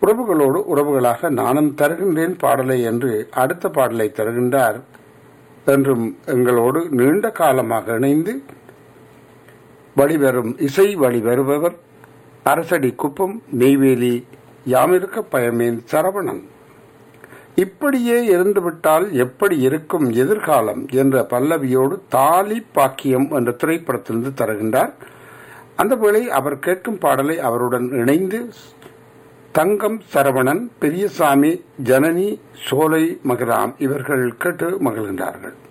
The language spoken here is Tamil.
உறவுகளோடு உறவுகளாக நானும் தருகின்றேன் பாடலை என்று அடுத்த பாடலை தருகின்றார் என்றும் எங்களோடு நீண்ட காலமாக இணைந்து வழிவரும் இசை வழி வருபவர் அரசடி குப்பம் நெய்வேலி யாமிருக்க பயமேன் சரவணன் இப்படியே இருந்துவிட்டால் எப்படி இருக்கும் எதிர்காலம் என்ற பல்லவியோடு தாலி பாக்கியம் என்ற திரைப்படத்திலிருந்து தருகின்றார் அந்த வேளை அவர் கேட்கும் பாடலை அவருடன் இணைந்து தங்கம் சரவணன் பெரியசாமி ஜனனி சோலை மகிராம் இவர்கள் கேட்டு மகிழ்கின்றார்கள்